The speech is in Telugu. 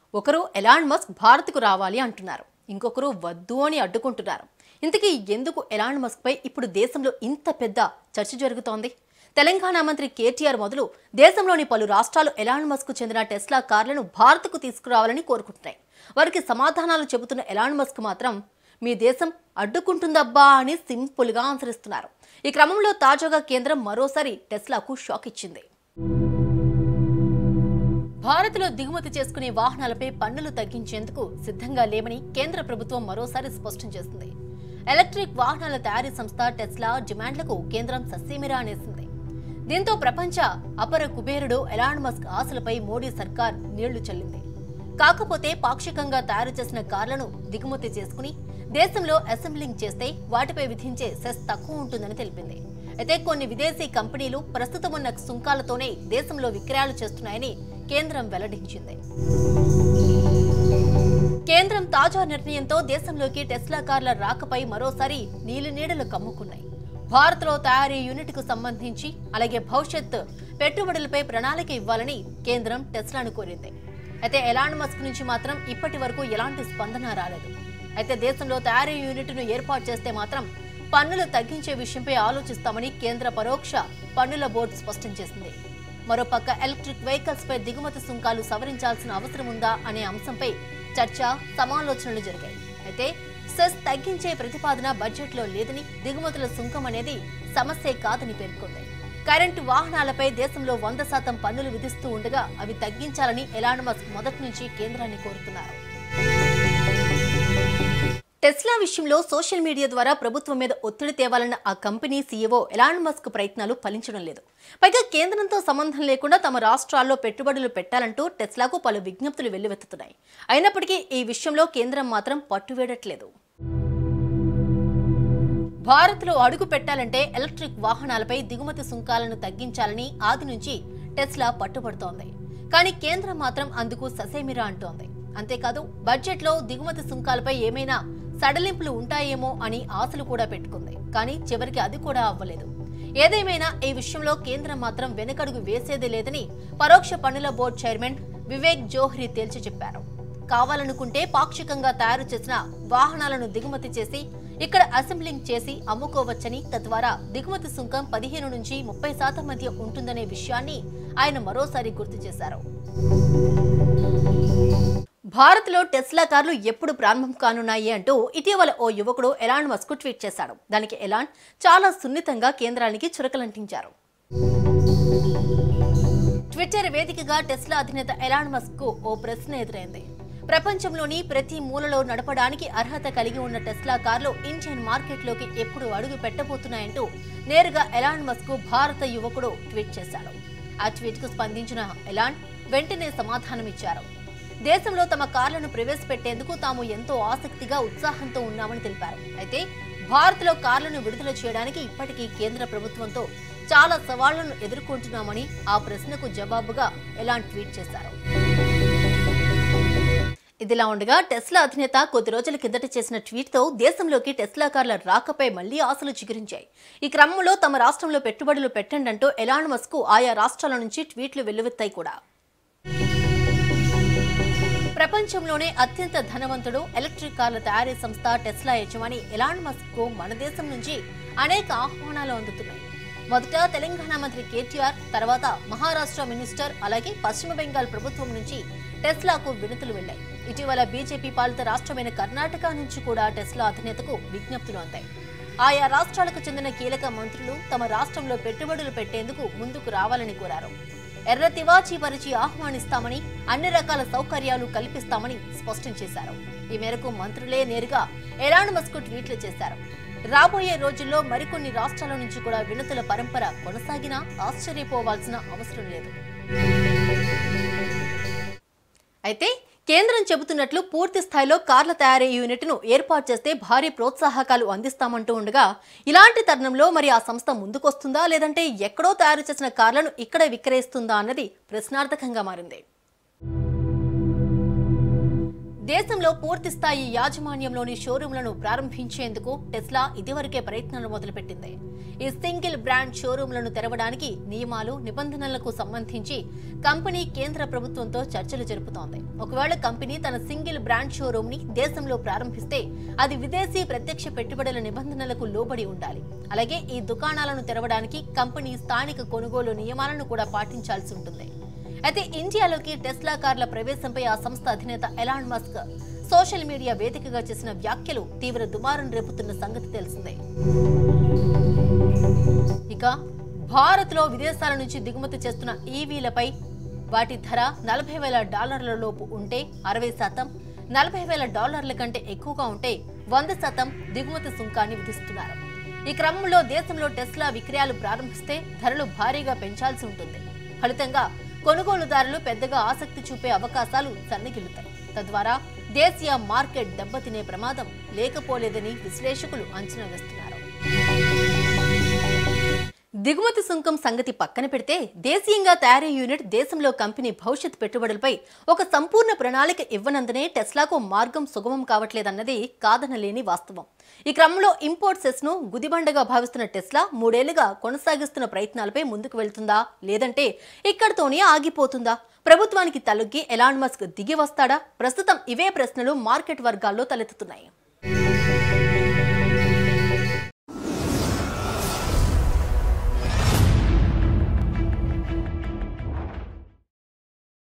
ఒకరు ఎలాన్ మస్క్ భారత్కు రావాలి అంటున్నారు ఇంకొకరు వద్దు అని అడ్డుకుంటున్నారు ఇంతకీ ఎందుకు ఎలాన్ మస్క్ పై ఇప్పుడు దేశంలో ఇంత పెద్ద చర్చ జరుగుతోంది తెలంగాణ మంత్రి కేటీఆర్ మొదలు దేశంలోని పలు రాష్ట్రాలు ఎలాన్ మస్క్ చెందిన టెస్లా కార్లను భారత్కు తీసుకురావాలని కోరుకుంటున్నాయి వారికి సమాధానాలు చెబుతున్న ఎలాన్ మస్క్ మాత్రం మీ దేశం అడ్డుకుంటుందబ్బా అని సింపుల్గా అనుసరిస్తున్నారు ఈ క్రమంలో తాజాగా కేంద్రం మరోసారి టెస్లాకు షాక్ ఇచ్చింది భారత్లో దిగుమతి చేసుకునే వాహనాలపై పన్నులు తగ్గించేందుకు సిద్ధంగా లేమని కేంద్ర ప్రభుత్వం మరోసారి స్పష్టం చేసింది ఎలక్ట్రిక్ వాహనాల తయారీ సంస్థ టెస్లా డిమాండ్లకు కేంద్రం సస్యమిరా అనేసింది దీంతో ప్రపంచ అపర కుబేరుడు ఎలాన్ మస్క్ ఆశలపై మోడీ సర్కార్ నీళ్లు చల్లింది కాకపోతే పాక్షికంగా తయారు చేసిన కార్లను దిగుమతి చేసుకుని దేశంలో అసెంబ్లింగ్ చేస్తే వాటిపై విధించే సెస్ తక్కువ ఉంటుందని తెలిపింది అయితే కొన్ని విదేశీ కంపెనీలు ప్రస్తుతం ఉన్న సుంకాలతోనే దేశంలో విక్రయాలు చేస్తున్నాయని కేంద్రం వెల్లడించింది కేంద్రం తాజా నిర్ణయంతో దేశంలోకి టెస్లా కార్ల రాకపై మరోసారి నీలినీడలు కమ్ముకున్నాయి భారత్లో తయారీ యూనిట్కు సంబంధించి అలాగే భవిష్యత్ పెట్టుబడులపై ప్రణాళిక ఇవ్వాలని కేంద్రం టెస్లాను కోరింది అయితే ఎలాన్ మస్క్ నుంచి మాత్రం ఇప్పటి వరకు ఎలాంటి స్పందన రాలేదు అయితే దేశంలో తయారీ యూనిట్ను ఏర్పాటు చేస్తే మాత్రం పన్నులు తగ్గించే విషయంపై ఆలోచిస్తామని కేంద్ర పరోక్ష పన్నుల బోర్డు స్పష్టం చేసింది మరోపక్క ఎలక్ట్రిక్ వెహికల్స్ పై దిగుమతి సుంకాలు సవరించాల్సిన అవసరం ఉందా అనే అంశంపై చర్చ సమాలోచనలు జరిగాయి అయితే సెస్ తగ్గించే ప్రతిపాదన బడ్జెట్లో లేదని దిగుమతుల సుంకం అనేది సమస్యే కాదని పేర్కొంది కరెంటు వాహనాలపై దేశంలో వంద శాతం పన్నులు విధిస్తూ ఉండగా అవి తగ్గించాలని ఎలాన్ మస్క్ మొదటి నుంచి కేంద్రాన్ని కోరుతున్నారు టెస్లా విషయంలో సోషల్ మీడియా ద్వారా ప్రభుత్వం మీద ఒత్తిడి తేవాలన్న ఆ కంపెనీ సీఈఓ ఎలాన్ మస్క్ ప్రయత్నాలు ఫలించడం లేదు పైగా కేంద్రంతో సంబంధం లేకుండా తమ రాష్ట్రాల్లో పెట్టుబడులు పెట్టాలంటూ టెస్లాకు పలు విజ్ఞప్తులు వెల్లువెత్తుతున్నాయి అయినప్పటికీ ఈ విషయంలో కేంద్రం మాత్రం పట్టువేయట్లేదు భారత్లో అడుగు పెట్టాలంటే ఎలక్ట్రిక్ వాహనాలపై దిగుమతి సుంకాలను తగ్గించాలని ఆది నుంచి టెస్లా పట్టుబడుతోంది కానీ కేంద్రం మాత్రం అందుకు ససేమిరా అంటోంది అంతేకాదు బడ్జెట్లో దిగుమతి సుంకాలపై ఏమైనా సడలింపులు ఉంటాయేమో అని ఆశలు కూడా పెట్టుకుంది కానీ చివరికి అది కూడా అవ్వలేదు ఏదేమైనా ఈ విషయంలో కేంద్రం మాత్రం వెనకడుగు వేసేదే లేదని పరోక్ష పన్నుల బోర్డు చైర్మన్ వివేక్ జోహ్రీ తేల్చి చెప్పారు కావాలనుకుంటే పాక్షికంగా తయారు చేసిన వాహనాలను దిగుమతి చేసి ఇక్కడ అసెంబ్లింగ్ చేసి అమ్ముకోవచ్చని తద్వారా దిగుమతి సుంకం పదిహేను నుంచి ముప్పై శాతం మధ్య ఉంటుందనే విషయాన్ని ఆయన మరోసారి గుర్తు చేశారు భారత్లో టెస్లా కార్లు ఎప్పుడు ప్రారంభం కానున్నాయి అంటూ ఇటీవల ఓ యువకుడు ఎలాన్ మస్క్ ట్వీట్ చేశాడు దానికి ఎలాన్ చాలా సున్నితంగా కేంద్రానికి చురకలంటించారు ట్విట్టర్ వేదికగా టెస్లా అధినేత ఎలాన్ మస్క్ కు ఓ ప్రశ్న ఎదురైంది ప్రపంచంలోని ప్రతి మూలలో నడపడానికి అర్హత కలిగి ఉన్న టెస్లా కార్లు ఇండియన్ మార్కెట్లోకి ఎప్పుడు అడుగు పెట్టబోతున్నాయంటూ నేరుగా ఎలాన్ మస్క్ భారత యువకుడు ట్వీట్ చేశాడు ఆ ట్వీట్ కు స్పందించిన ఎలాన్ వెంటనే సమాధానమిచ్చారు దేశంలో తమ కార్లను ప్రవేశపెట్టేందుకు తాము ఎంతో ఆసక్తిగా ఉత్సాహంతో ఉన్నామని తెలిపారు అయితే భారత్లో కార్లను విడుదల చేయడానికి ఇప్పటికీ కేంద్ర ప్రభుత్వంతో చాలా సవాళ్లను ఎదుర్కొంటున్నామని ఆ ప్రశ్నకు జవాబుగా ఎలాన్ ట్వీట్ చేశారు ఇదిలా ఉండగా టెస్లా అధినేత కొద్ది రోజుల కిందట చేసిన ట్వీట్తో దేశంలోకి టెస్లా కార్ల రాకపై మళ్లీ ఆశలు చిగురించాయి ఈ క్రమంలో తమ రాష్ట్రంలో పెట్టుబడులు పెట్టండి అంటూ ఎలాన్ మస్క్ ఆయా రాష్ట్రాల నుంచి ట్వీట్లు వెల్లువెత్తాయి కూడా ప్రపంచంలోనే అత్యంత ధనవంతుడు ఎలక్ట్రిక్ కార్ల తయారీ సంస్థ టెస్లా యజమాని ఎలాన్ మస్క్ కు మన దేశం నుంచి అనేక ఆహ్వానాలు అందుతున్నాయి మొదట తెలంగాణ మంత్రి కేటీఆర్ తర్వాత మహారాష్ట్ర మినిస్టర్ అలాగే పశ్చిమ బెంగాల్ ప్రభుత్వం నుంచి టెస్లాకు వినతులు వెళ్లాయి ఇటీవల బీజేపీ పాలిత రాష్ట్రమైన కర్ణాటక నుంచి కూడా టెస్లా అధినేతకు విజ్ఞప్తులు అందాయి ఆయా రాష్ట్రాలకు చెందిన కీలక మంత్రులు తమ రాష్ట్రంలో పెట్టుబడులు పెట్టేందుకు ముందుకు రావాలని కోరారు ఎర్ర తివాచీ పరిచి ఆహ్వానిస్తామని అన్ని రకాల సౌకర్యాలు కల్పిస్తామని స్పష్టం చేశారు ఈ మేరకు మంత్రులే నేరుగా ఎలాన్ మస్క్ ట్వీట్లు చేశారు రాబోయే రోజుల్లో మరికొన్ని రాష్ట్రాల నుంచి కూడా వినతుల పరంపర కొనసాగినా ఆశ్చర్యపోవాల్సిన అవసరం లేదు అయితే కేంద్రం చెబుతున్నట్లు పూర్తి స్థాయిలో కార్ల తయారీ యూనిట్ను ఏర్పాటు చేస్తే భారీ ప్రోత్సాహకాలు అందిస్తామంటూ ఉండగా ఇలాంటి తరుణంలో మరి ఆ సంస్థ ముందుకొస్తుందా లేదంటే ఎక్కడో తయారు చేసిన కార్లను ఇక్కడ విక్రయిస్తుందా అన్నది ప్రశ్నార్థకంగా మారింది దేశంలో పూర్తి స్థాయి యాజమాన్యంలోని షోరూంలను ప్రారంభించేందుకు టెస్లా ఇదివరకే ప్రయత్నాలు మొదలుపెట్టింది ఈ సింగిల్ బ్రాండ్ షోరూంలను తెరవడానికి నియమాలు నిబంధనలకు సంబంధించి కంపెనీ కేంద్ర ప్రభుత్వంతో చర్చలు జరుపుతోంది ఒకవేళ కంపెనీ తన సింగిల్ బ్రాండ్ షోరూమ్ ని దేశంలో ప్రారంభిస్తే అది విదేశీ ప్రత్యక్ష పెట్టుబడుల నిబంధనలకు లోబడి ఉండాలి అలాగే ఈ దుకాణాలను తెరవడానికి కంపెనీ స్థానిక కొనుగోలు నియమాలను కూడా పాటించాల్సి ఉంటుంది అయితే ఇండియాలోకి టెస్లా కార్ల ప్రవేశంపై ఆ సంస్థ అధినేత ఎలాన్ మస్క్ సోషల్ మీడియా వేదికగా చేసిన వ్యాఖ్యలు తీవ్ర దుమారం రేపుతున్న సంగతి తెలిసిందే ఇక భారత్లో విదేశాల నుంచి దిగుమతి చేస్తున్న ఈవీలపై వాటి ధర నలభై వేల డాలర్ల లోపు ఉంటే అరవై శాతం నలభై వేల డాలర్ల కంటే ఎక్కువగా ఉంటే వంద శాతం దిగుమతి సుంకాన్ని విధిస్తున్నారు ఈ క్రమంలో దేశంలో టెస్లా విక్రయాలు ప్రారంభిస్తే ధరలు భారీగా పెంచాల్సి ఉంటుంది ఫలితంగా కొనుగోలుదారులు పెద్దగా ఆసక్తి చూపే అవకాశాలు సన్నగిల్లుతాయి తద్వారా దేశీయ మార్కెట్ దెబ్బతినే ప్రమాదం లేకపోలేదని విశ్లేషకులు అంచనా వేస్తున్నారు దిగుమతి సుంకం సంగతి పక్కన పెడితే దేశీయంగా తయారీ యూనిట్ దేశంలో కంపెనీ భవిష్యత్ పెట్టుబడులపై ఒక సంపూర్ణ ప్రణాళిక ఇవ్వనందునే టెస్లాకు మార్గం సుగమం కావట్లేదన్నది కాదనలేని వాస్తవం ఈ క్రమంలో ఇంపోర్ట్ సెస్ ను గుదిబండగా భావిస్తున్న టెస్లా మూడేళ్లుగా కొనసాగిస్తున్న ప్రయత్నాలపై ముందుకు వెళ్తుందా లేదంటే ఇక్కడితోనే ఆగిపోతుందా ప్రభుత్వానికి తలొగ్గి ఎలాన్ మస్క్ దిగి వస్తాడా ప్రస్తుతం ఇవే ప్రశ్నలు మార్కెట్ వర్గాల్లో తలెత్తుతున్నాయి